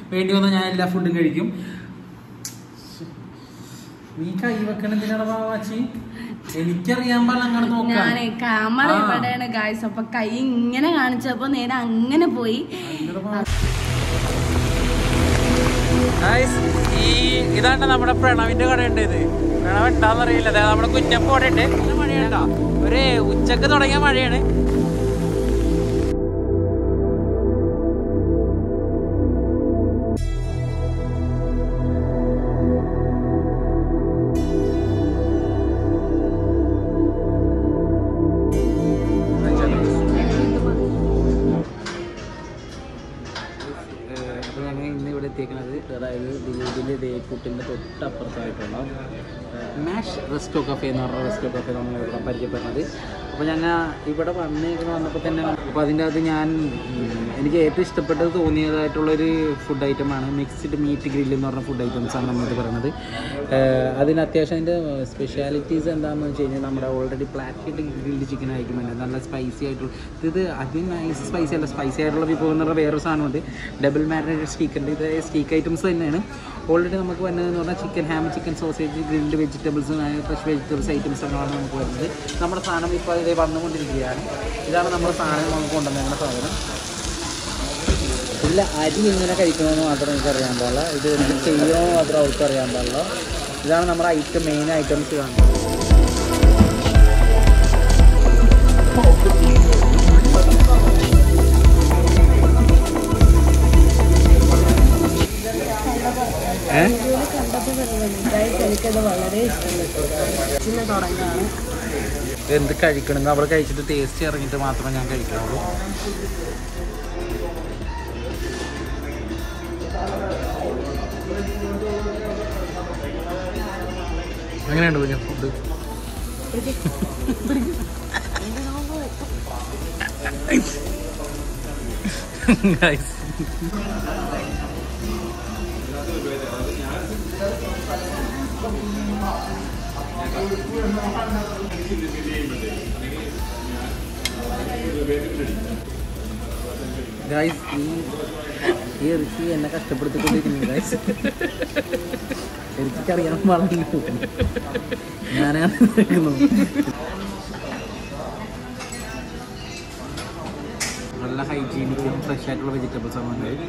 വേണ്ടി വന്നാൽ ഞാൻ എല്ലാ ഫുഡും കഴിക്കും നീ കൈ വെക്കണ എന്തിനാണ് മാവാച്ചി എനിക്കറിയാൻ പാടില്ല അങ്ങനെ നോക്കാം ഞാനേ ക്യാമറ ആ. ഇവിടെയാണ് ഗായ്സ് അപ്പൊ കൈ ഇങ്ങനെ കാണിച്ചപ്പോ നേരെ അങ്ങനെ പോയി ഈ ഇതാണ് നമ്മുടെ പ്രണവിന്റെ കടയുണ്ട് ഇത് പ്രണവ് ഉണ്ടാന്നറിയില്ല അതായത് നമ്മുടെ കുഞ്ഞപ്പ അവിടെ ഉണ്ട് നല്ല മഴയുണ്ടോ ഒരു ഉച്ചക്ക് തുടങ്ങിയ മഴയാണ് അപ്പോൾ ഞങ്ങൾ ഇന്ന് ഇവിടെ എത്തിയിരിക്കുന്നത് അതായത് ദിലീപിൻ്റെ ദേക്കുട്ടിൻ്റെ തൊട്ടപ്പുറത്തായിട്ടുള്ള മാഷ് റെസ്റ്റോ കഫേ എന്ന് പറഞ്ഞ റെസ്റ്റോ കഫേ നമ്മൾ ഇവിടെ പരിചയപ്പെടുന്നത് അപ്പോൾ ഞങ്ങൾ ഇവിടെ വന്നേക്കുന്ന വന്നപ്പോൾ തന്നെ അപ്പോൾ അതിൻ്റെ അകത്ത് ഞാൻ ഉം, എനിക്ക് ഏറ്റവും ഇഷ്ടപ്പെട്ടത് തോന്നിയതായിട്ടുള്ളൊരു ഫുഡ് ഐറ്റമാണ് മിക്സ്ഡ് മീറ്റ് ഗ്രില്ല് എന്ന് പറഞ്ഞ ഫുഡ് ഐറ്റംസാണ് നമ്മളിത് പറയുന്നത് ഏഹ് അതിന് അത്യാവശ്യം അതിൻ്റെ സ്പെഷ്യാലിറ്റീസ് എന്താണെന്ന് വെച്ച് കഴിഞ്ഞാൽ നമ്മുടെ ഓൾറെഡി പ്ലാറ്റ് ഗ്രിൽഡ് ചിക്കൻ ആയിരിക്കും വേണ്ടത് നല്ല സ്പൈസി ആയിട്ടുള്ള ഇത് അധികം നൈസ് സ്പൈസി അല്ല സ്പൈസി ആയിട്ടുള്ള വിഭവം എന്ന് പറഞ്ഞാൽ വേറൊരു സാധനമുണ്ട് ഡബിൾ മാരിനേറ്റഡ് സ്റ്റീക്കുണ്ട് ഇത് സ്റ്റീക്ക് ഐറ്റംസ് തന്നെയാണ് ഓൾറെഡി നമുക്ക് വരുന്നതെന്ന് പറഞ്ഞാൽ chicken ham chicken sausage grilled vegetables fresh vegetables items ആണ് നമുക്ക് വരുന്നത് നമ്മുടെ സാധനം ഇപ്പോൾ ഇത് വന്നുകൊണ്ടിരിക്കുകയാണ് ഇതാണ് നമ്മുടെ സാധനം നമുക്ക് കൊണ്ടുവന്നേക്കുന്ന സാധനം ഇല്ല അരി ഇങ്ങനെ കഴിക്കണമെന്ന് മാത്രം എനിക്ക് അറിയാൻ പാടില്ല ഇത് എന്ത് ചെയ്യണമെന്ന് മാത്രം അവർക്ക് അറിയാൻ പാടില്ല ഇതാണ് നമ്മുടെ ഐറ്റം മെയിൻ ഐറ്റംസ് കാണുന്നത് കണ്ടപ്പോ ഗായ്സ് എനിക്കത് വളരെ ഇഷ്ടപ്പെട്ടു പിന്നെ തുടങ്ങാണ് എന്ത് കഴിക്കണമെന്ന് അവിടെ കഴിച്ചിട്ട് ടേസ്റ്റ് ഇറങ്ങിയിട്ട് മാത്രമേ ഞാൻ കഴിക്കുള്ളൂ എങ്ങനെയുണ്ട് കുഞ്ഞു ഫുഡ് Guys. ഗൈസ് ഈ ഈ ഇറച്ചി എന്നെ കഷ്ടപ്പെടുത്തിക്കൊണ്ടിരിക്കുന്നു ഗൈസ് ഇറച്ചിക്ക് അറിയാൻ പാടില്ല ഞാനാണ് കഴിക്കുന്നത് നല്ല ഹൈജീനിക്കും ഫ്രഷ് ആയിട്ടുള്ള വെജിറ്റബിൾസ് ആണ് വന്നത്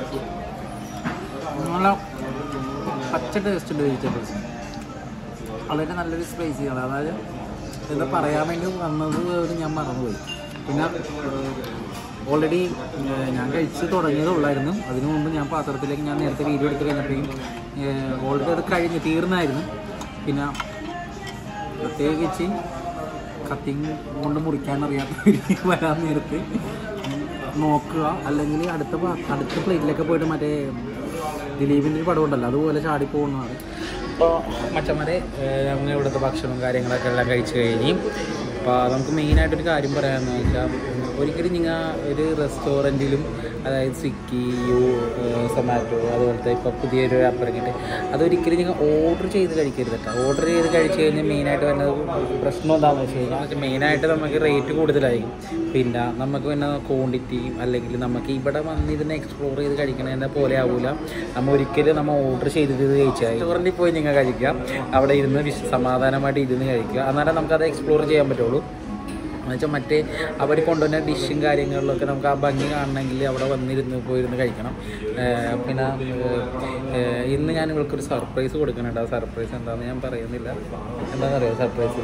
നല്ല പച്ച ടേസ്റ്റ് ഉണ്ട് വെജിറ്റബിൾസ് വളരെ നല്ലൊരു സ്പൈസിയാണ് അതായത് എന്താ പറയാൻ വേണ്ടി വന്നത് ഒരു ഞാൻ മറന്നുപോയി പിന്നെ ഓൾറെഡി ഞാൻ കഴിച്ച് തുടങ്ങിയതേ ഉള്ളായിരുന്നു അതിനു മുമ്പ് ഞാൻ പാത്രത്തിലേക്ക് ഞാൻ നേരത്തെ വീഡിയോ എടുത്ത് കഴിഞ്ഞപ്പോഴേക്കും ഓൾറെഡി അത് കഴിഞ്ഞ് തീർന്നായിരുന്നു പിന്നെ പ്രത്യേകിച്ച് കത്തിങ് കൊണ്ട് മുറിക്കാൻ അറിയാത്തവർ വരാൻ നേരത്ത് നോക്കുക അല്ലെങ്കിൽ അടുത്ത പാ- അടുത്ത പ്ലേറ്റിലൊക്കെ പോയിട്ട് മറ്റേ ദിലീപിൻ്റെ ഒരു പടം ഉണ്ടല്ലോ അതുപോലെ ചാടി പോകുന്നതാണ് അപ്പോൾ മച്ചന്മാരെ ഞങ്ങൾ ഇവിടുത്തെ ഭക്ഷണവും കാര്യങ്ങളൊക്കെ എല്ലാം കഴിച്ച് കഴിഞ്ഞ് അപ്പോൾ നമുക്ക് മെയിനായിട്ടൊരു കാര്യം പറയാമെന്ന് വെച്ചാൽ ഒരിക്കലും നിങ്ങൾ ഒരു റെസ്റ്റോറൻറ്റിലും അതായത് സ്വിഗ്ഗി യു സൊമാറ്റോ അതുപോലത്തെ ഇപ്പോൾ പുതിയൊരു ആപ്പ് ഇറങ്ങിയിട്ട് അതൊരിക്കലും നിങ്ങൾ ഓർഡർ ചെയ്ത് കഴിക്കരുത് കേട്ടോ ഓർഡർ ചെയ്ത് കഴിച്ച് കഴിഞ്ഞാൽ മെയിനായിട്ട് വരുന്നത് പ്രശ്നം എന്താണെന്ന് വെച്ച് കഴിഞ്ഞാൽ മെയിനായിട്ട് നമുക്ക് റേറ്റ് കൂടുതലായിരിക്കും പിന്നെ നമുക്ക് പിന്നെ ക്വാണ്ടിറ്റിയും അല്ലെങ്കിൽ നമുക്ക് ഇവിടെ വന്ന് ഇതിനെ എക്സ്പ്ലോർ ചെയ്ത് കഴിക്കണതിനെ പോലെ ആവില്ല നമ്മൾ ഒരിക്കലും നമ്മൾ ഓർഡർ ചെയ്തിട്ട് ഇത് കഴിച്ചാൽ റെസ്റ്റോറൻറ്റിൽ പോയി നിങ്ങൾ കഴിക്കുക അവിടെ ഇരുന്ന് വിശ- സമാധാനമായിട്ട് ഇരുന്ന് കഴിക്കുക എന്നാലേ നമുക്കത് എക്സ്പ്ലോർ ചെയ്യാൻ പറ്റുള്ളൂ എന്നുവെച്ചാൽ മറ്റേ അവർ കൊണ്ടുവന്ന ഡിഷും കാര്യങ്ങളിലൊക്കെ നമുക്ക് ആ ഭംഗി കാണണമെങ്കിൽ അവിടെ വന്നിരുന്ന് പോയിരുന്ന് കഴിക്കണം ഏർ പിന്നെ ഏർ ഇന്ന് ഞാൻ ഇവൾക്കൊരു സർപ്രൈസ് കൊടുക്കുന്നുണ്ട് ആ സർപ്രൈസ് എന്താണെന്ന് ഞാൻ പറയുന്നില്ല എന്താണെന്നറിയോ സർപ്രൈസ്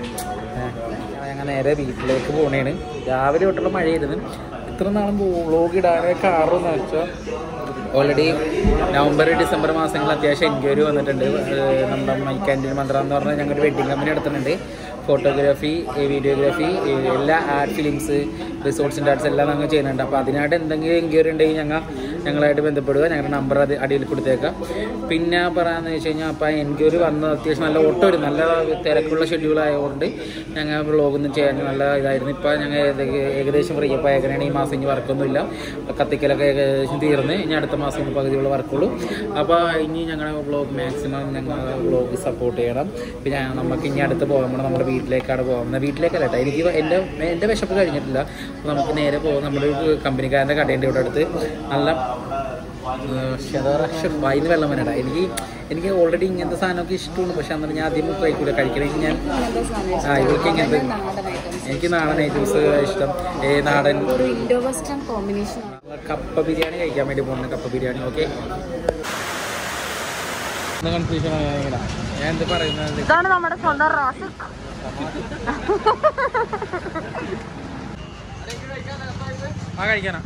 ഞങ്ങൾ നേരെ വീട്ടിലേക്ക് പോകണേണ് രാവിലെ തൊട്ടുള്ള മഴയായിരുന്നു ഇത്ര നാളും വ്ളോഗ് ഇടാനേ കാറെന്ന് വെച്ചാൽ ഓൾറെഡി നവംബർ ഡിസംബർ മാസങ്ങളിൽ അത്യാവശ്യം എൻക്വയറി വന്നിട്ടുണ്ട് ഏഹ് നമ്മുടെ മൈക്ക് ആൻഡ് മന്ത്ര എന്ന് പറഞ്ഞാൽ ഞങ്ങൾ വെഡിങ് കമ്പനി നടത്തുന്നുണ്ട് ഫോട്ടോഗ്രാഫി വീഡിയോഗ്രാഫി എല്ലാ ആഡ് ഫിലിംസ് റിസോർട്സിൻ്റെ ആർട്സ് എല്ലാം ഞങ്ങൾ ചെയ്യുന്നുണ്ട് അപ്പോൾ അതിനായിട്ട് എന്തെങ്കിലും എൻക്വയറി ഉണ്ടെങ്കിൽ ഞങ്ങൾ ഞങ്ങളായിട്ട് ബന്ധപ്പെടുക ഞങ്ങളുടെ നമ്പർ അത് അടിയിൽ കൊടുത്തേക്കാം പിന്നെ പറയാമെന്ന് വെച്ച് കഴിഞ്ഞാൽ അപ്പോൾ എൻക്വയറി വന്ന് അത്യാവശ്യം നല്ല ഓട്ടോ വരും നല്ല തിരക്കുള്ള ഷെഡ്യൂൾ ആയതുകൊണ്ട് ഞങ്ങൾ വ്ളോഗൊന്നും ചെയ്യാൻ നല്ല ഇതായിരുന്നു ഇപ്പോൾ ഞങ്ങൾ ഏകദേശം ഫ്രീ അപ്പോൾ ഏകനാണ് ഈ മാസം ഇനി വർക്കൊന്നുമില്ല കത്തിക്കലൊക്കെ ഏകദേശം തീർന്ന് ഇനി അടുത്ത മാസം ഇനി പകുതിയുള്ള വർക്കുള്ളൂ അപ്പോൾ ഇനി ഞങ്ങളുടെ വ്ളോഗ് മാക്സിമം ഞങ്ങൾ വ്ളോഗ് സപ്പോർട്ട് ചെയ്യണം പിന്നെ നമുക്ക് ഇനി അടുത്ത് പോകുമ്പോൾ നമ്മുടെ വീട്ടിലേക്കാണ് പോകുന്നത് വീട്ടിലേക്കല്ല കേട്ടോ എനിക്ക് എൻ്റെ എൻ്റെ വിശപ്പ് കഴിഞ്ഞിട്ടില്ല അപ്പോൾ നമുക്ക് നേരെ പോകും നമ്മുടെ ഒരു കമ്പനിക്കാരൻ്റെ കടേൻ്റെ ഇവിടെ അടുത്ത് നല്ല വായിന്ന് വെള്ളം വരണ്ട എനിക്ക് എനിക്ക് ഓൾറെഡി ഇങ്ങനത്തെ സാധനമൊക്കെ ഇഷ്ടമാണ് പക്ഷെ അന്നേരം ഞാൻ ആദ്യം കഴിക്കൂല കഴിക്കണമെങ്കിൽ ഞാൻ ഇങ്ങനത്തെ സാധനം ആ ഇവർക്ക് ഇങ്ങനത്തെ നാടൻ ഐറ്റംസ് എനിക്ക് നാടൻ ഐറ്റംസ് ഇഷ്ടം ഏ നാടൻ ഒരു ഇൻഡോ വെസ്റ്റേൺ കോമ്പിനേഷൻ ആണ് കപ്പ ബിരിയാണി കഴിക്കാൻ വേണ്ടി പോകുന്ന കപ്പ ബിരിയാണി ഓക്കെ കൺഫ്യൂഷൻ ഞാൻ എന്ത് പറയുന്നത് ഇതാണ് നമ്മുടെ സ്വന്തം റാസിക് ആ കഴിക്കാനാ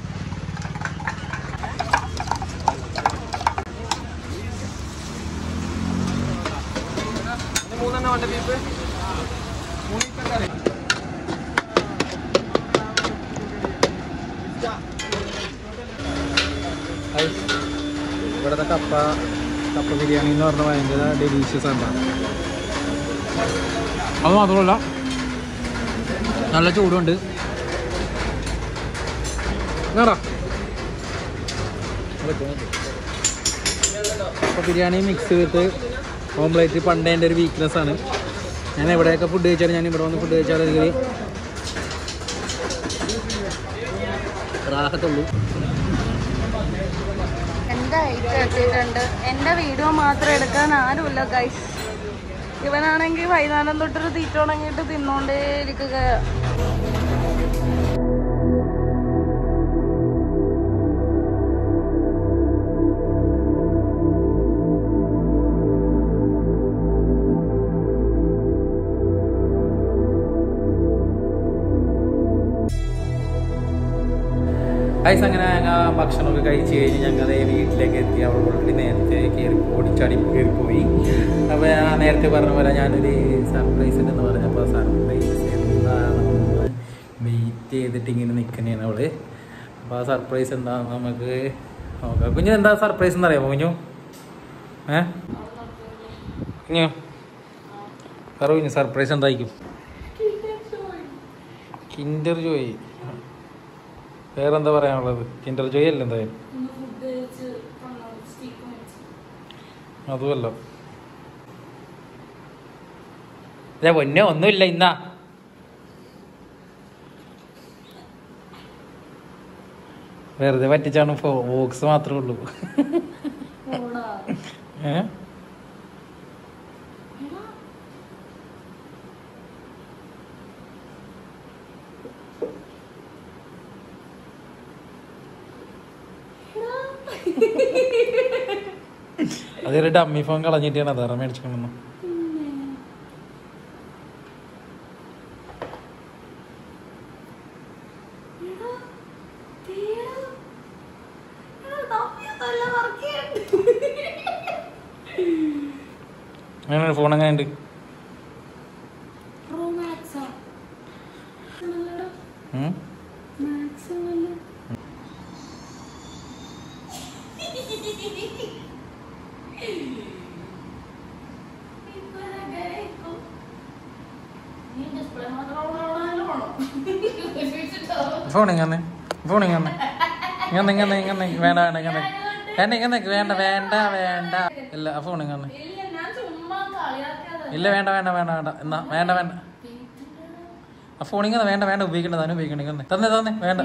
ഹായ്. ഇവിടുത്തെ കപ്പ കപ്പ ബിരിയാണി എന്ന് പറഞ്ഞാൽ ഭയങ്കര ഡെലീഷ്യസ് ആണ് അത് മാത്രമല്ല നല്ല ചൂടുണ്ട് വേറാ അപ്പോൾ ബിരിയാണി മിക്സ് ചെയ്തിട്ട് ഓംലേറ്റ് പണ്ടേ എൻ്റെ ഒരു വീക്ക്നെസ് ആണ് ഞാൻ എവിടെയൊക്കെ ഫുഡ് കഴിച്ചാലും ഞാൻ ഇവിടെ വന്ന് ഫുഡ് കഴിച്ചാലും എനിക്ക് റാഹത്തുള്ളൂ എന്റെ ഐറ്റം എത്തിയിട്ടുണ്ട് എന്റെ വീഡിയോ മാത്രം എടുക്കാൻ ആരുമില്ല ഗൈസ് ഇവനാണെങ്കിൽ വൈകുന്നേരം തൊട്ടൊരു തീറ്റ ഉണങ്ങിയിട്ട് തിന്നോണ്ടേ ഇരിക്കുക ഐസ് അങ്ങനെ ഞങ്ങൾ ഭക്ഷണമൊക്കെ കഴിച്ച് കഴിഞ്ഞ് ഞങ്ങൾ വീട്ടിലേക്ക് എത്തി അവൾ ഓൾറെഡി നേരത്തെ കയറി ഓടിച്ചാടി കയറിപ്പോയി അപ്പോൾ ഞാൻ നേരത്തെ പറഞ്ഞ പോലെ ഞാനൊരു സർപ്രൈസ് ഉണ്ടെന്ന് പറഞ്ഞപ്പോൾ സർപ്രൈസ് എന്താണെന്ന് വെയിറ്റ് ചെയ്തിട്ട് ഇങ്ങനെ നിൽക്കുന്നതാണ് അവള് അപ്പോൾ ആ സർപ്രൈസ് എന്താണെന്ന് നമുക്ക് നോക്കാം കുഞ്ഞു എന്താ സർപ്രൈസ് എന്ന് അറിയാമോ കുഞ്ഞു ഏ കുഞ്ഞു പറ കുഞ്ഞു സർപ്രൈസ് എന്തായിരിക്കും കിൻഡർ ജോയ് വേറെന്താ പറയാനുള്ളത് കിൻഡർ ജോയ് അല്ല എന്തായാലും അതുമല്ല അതെ പൊന്നെ ഒന്നുമില്ല ഇന്നാ വെറുതെ പറ്റിച്ചാണ് ബോക്സ് മാത്രമേ ഉള്ളൂ ഏ അതൊരു ഡമ്മി ഫോൺ കളഞ്ഞിട്ടാണ് അതാറ് മേടിച്ചിട്ടുണ്ടെന്ന് അങ്ങനെ ഫോൺ അങ്ങനെ ഉണ്ട് ഉം? ഫോൺ ഇങ്ങനെ ഫോൺ ഇങ്ങനെ ഇങ്ങനെ ഇങ്ങനെ ഇങ്ങനെ വേണ്ട വേണ്ട ഇങ്ങനെ വേണ്ട ഇങ്ങനെ വേണ്ട വേണ്ട വേണ്ട ഇല്ല ആ ഫോൺ ഇങ്ങനെ ഇല്ല വേണ്ട വേണ്ട വേണ്ട വേണ്ട എന്നാ വേണ്ട വേണ്ട ആ ഫോൺ ഇങ്ങനെ വേണ്ട വേണ്ട ഉപയോഗിക്കണ്ട താനും ഉപയോഗിക്കണ്ട ഇങ്ങനെ തന്നെ തന്നെ വേണ്ട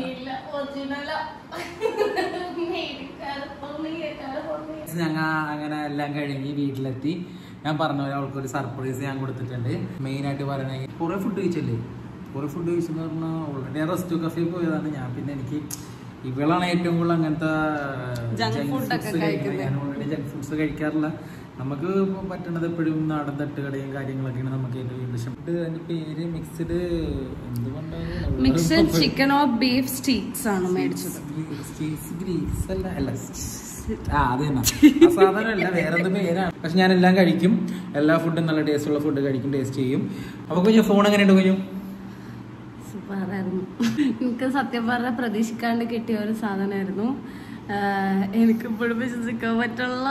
ഞങ്ങൾ അങ്ങനെ എല്ലാം കഴിഞ്ഞ് വീട്ടിലെത്തി ഞാൻ പറഞ്ഞ പോലെ അവൾക്കൊരു സർപ്രൈസ് ഞാൻ കൊടുത്തിട്ടുണ്ട് മെയിൻ ആയിട്ട് പറയണെങ്കിൽ കുറെ ഫുഡ് കഴിച്ചല്ലേ കുറെ ഫുഡ് കഴിച്ചെന്ന് പറഞ്ഞാൽ ഓൾറെഡി റെസ്റ്റോ കഫേ പോയതാണ് ഞാൻ പിന്നെ എനിക്ക് ഇവളാണ് ഏറ്റവും കൂടുതൽ അങ്ങനത്തെ Junk junk food ഒക്കെ foods കഴിക്കുന്നത്. കഴിക്കുന്നത്. ഞാൻ ഓൾറെഡി ജങ്ക് ഫുഡ്സ് കഴിക്കാറില്ല നമുക്ക് ഇപ്പോൾ പറ്റണത് എപ്പോഴും നാടൻ തട്ടുകടയും കാര്യങ്ങളൊക്കെയാണ് നമുക്ക് ഏറ്റവും ഇഷ്ടം ഫുഡ് അതിന്റെ പേര് മിക്സ്ഡ് എന്തുകൊണ്ടാണ് mixed chicken of beef steaks ആണ് മേടിച്ചത് ഗ്രീസ് ഗ്രീസ് അല്ല അല്ല ആ അത് തന്നെ ആ സാധനമല്ല വേറെ എന്ത് പേരാണ് പക്ഷെ ഞാൻ എല്ലാം കഴിക്കും എല്ലാ ഫുഡും നല്ല ടേസ്റ്റ് ഉള്ള ഫുഡ് കഴിക്കും ടേസ്റ്റ് ചെയ്യും അപ്പൊ കുഞ്ഞു ഫോൺ എങ്ങനെയുണ്ട് കുഞ്ഞു സൂപ്പറായിരുന്നു എനിക്ക് സത്യം പറഞ്ഞാൽ പ്രതീക്ഷിക്കാണ്ട് കിട്ടിയ ഒരു സാധനമായിരുന്നു ആഹ് എനിക്കിപ്പോഴും വിശ്വസിക്കാൻ പറ്റുള്ള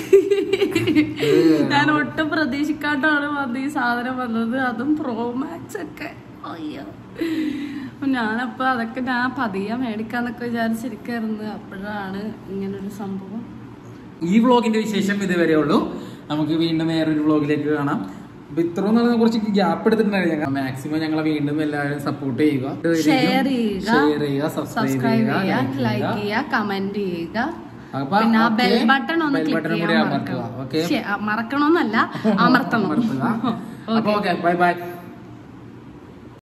ഞാൻ ഒട്ടും പ്രതീക്ഷിക്കാണ്ടാണ് വന്ന് ഈ സാധനം വന്നത് അതും പ്രോമാക്സ് ഒക്കെ അയ്യോ അപ്പൊ ഞാനപ്പോ അതൊക്കെ ഞാൻ പതിയെ മേടിക്കാന്നൊക്കെ വിചാരിച്ചിരിക്കായിരുന്നു അപ്പോഴാണ് ഇങ്ങനൊരു സംഭവം ഈ വ്ളോഗിന്റെ വിശേഷം ഇതുവരെ ഉള്ളൂ നമുക്ക് വീണ്ടും വേറൊരു വ്ളോഗിലേക്ക് കാണാം അപ്പൊ ഇത്രയും നാളെ കുറച്ച് ഗ്യാപ്പ് എടുത്തിട്ടുണ്ടായിരുന്നു ഞങ്ങൾ മാക്സിമം ഞങ്ങളെ വീണ്ടും എല്ലാവരും സപ്പോർട്ട് ചെയ്യുക ഷെയർ ചെയ്യുക ഷെയർ ചെയ്യുക സബ്സ്ക്രൈബ് സബ്സ്ക്രൈബ് ചെയ്യുക ചെയ്യുക like ലൈക്ക് ചെയ്യുക ചെയ്യുക കമന്റ് ചെയ്യുക അപ്പൊ പിന്നെ ആ okay, ബെൽ ബട്ടൺ ഒന്ന് bell ക്ലിക്ക് button കൂടി ചെയ്യാൻ അമർത്തുക മറക്കണം ഓക്കെ ശ്ശെ, ആ, മറക്കണമെന്നല്ല അമർത്തണം അപ്പൊ ഓക്കെ ബൈ ബൈ